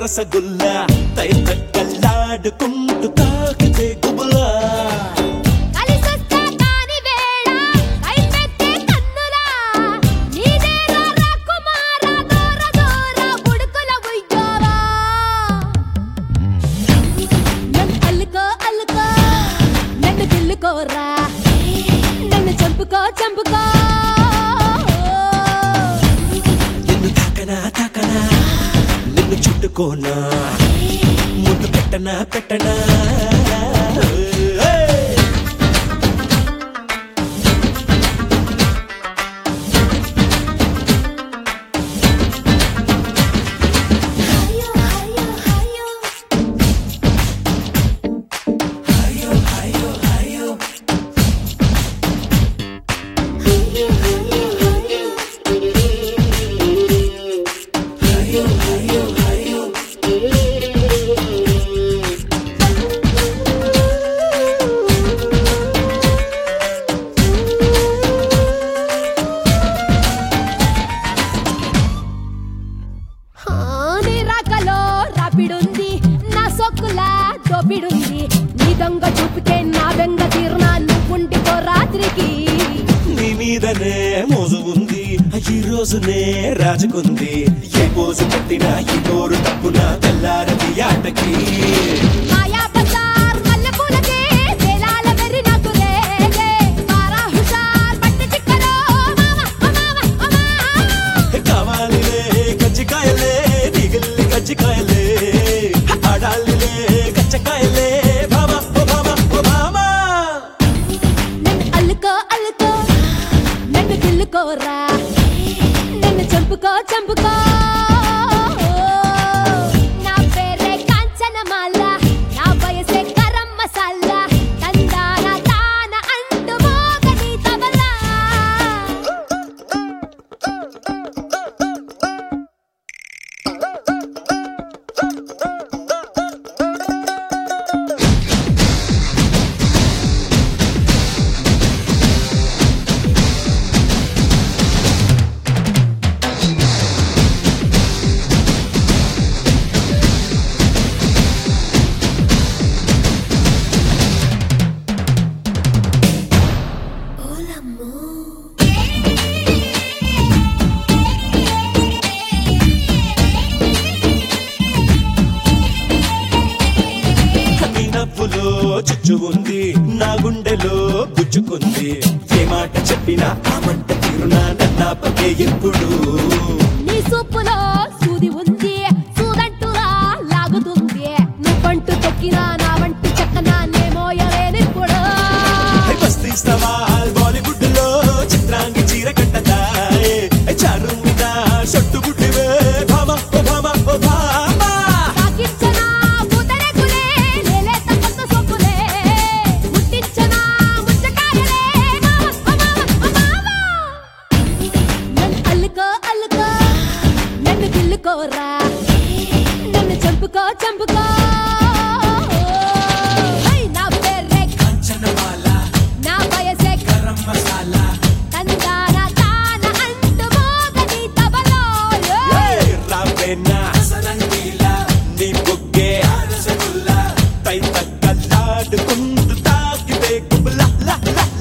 రసగుల్లా తై తక్కల్లాడుకుంటూ తాకితే గుబులా కలిసొస్తా కాని వేళ కైపెట్టే కన్నులా నీదేరా రాకుమార దూర దూర బుడుకుల ఉయ్యోరా నన్ను అల్లుకో అల్లుకో నన్ను గిల్లుకోరా నన్ను చంపుకో చంపుకో నిన్ను తాకనా తాకనా నిన్ను చుట్టుకోనా ముద్దు పెట్టనా పెట్టనా ఏయ్! హయ్యో హయ్యో హయ్యో హయ్యో హయ్యో హయ్యో ఆ, నీ రాకలో రాపిడుంది నా సొక్కులా దోపిడుంది నీ దొంగ చూపితే నా బెంగ తీరునా నువ్వుండిపో రాత్రికి నీ మీదనే మోజు ఉంది ఈ రోజునే రాజుకుంది ఏ పోజు పెట్టినా ఈ నోరు తప్పున తెల్లారది ఆటకి మాయా బజార్ మల్లెపూలకే వేలాల వెర్రి నాకు రేగే మారా హుషార్ పట్టి చిక్కరో మామ ఓ మామ ఓ మామ కావాలిలే కజ్జికాయలే దిగిల్లి కజ్జికాయలే ఆడాలిలే కచ్చకాయలే బాబా ఓ బాబా ఓ బాబా నన్ను అల్లుకో అల్లుకో నన్ను గిల్లుకోరా నన్ను చంపుకో చంపుకో నా పేరే కాంచనమాల నా వయసే గరం మసాలా తందాన తాన అంటూ మోగని తబలా నీ నవ్వులో చుచ్చు ఉంది నా గుండెలో గుచ్చుకుంది ఏ మాట చెప్పినా ఆ మంట తీరునా నన్నాపకే ఎప్పుడు నీ సూపులో సూది ఉంది సూదంటురా లాగుతుంది నువ్వంటూ తొక్కినా నా వంటి చక్కనా నే మోయలేనిప్పుడు హై బస్తీస్తావా బాలీవుడ్ లో చిత్రాంగి చీర కట్టదాయే చారు మీద షొట్టు బుడ్డివే భామ ఓ భామ ఓ భామ తాకించనా పూతరేకులే లేలేత కొత్త సొక్కులే ముట్టించనా ముచ్చకాయలే మామ ఓ మామ ఓ మామ నన్ను అల్లుకో అల్లుకో నన్ను గిల్లుకోరా నన్ను చంపుకో చంపుకో హై, నా పేరే కంచనమాల నా వయసే గరం మసాలా తందాన తాన అంటూ మోగని తబలో ఏయ్ రావేనా సరంగీలా నీ బొగ్గే రసగుల్లా తై తక్కలాడుకుంటూ తాకితే గుబులా లా లా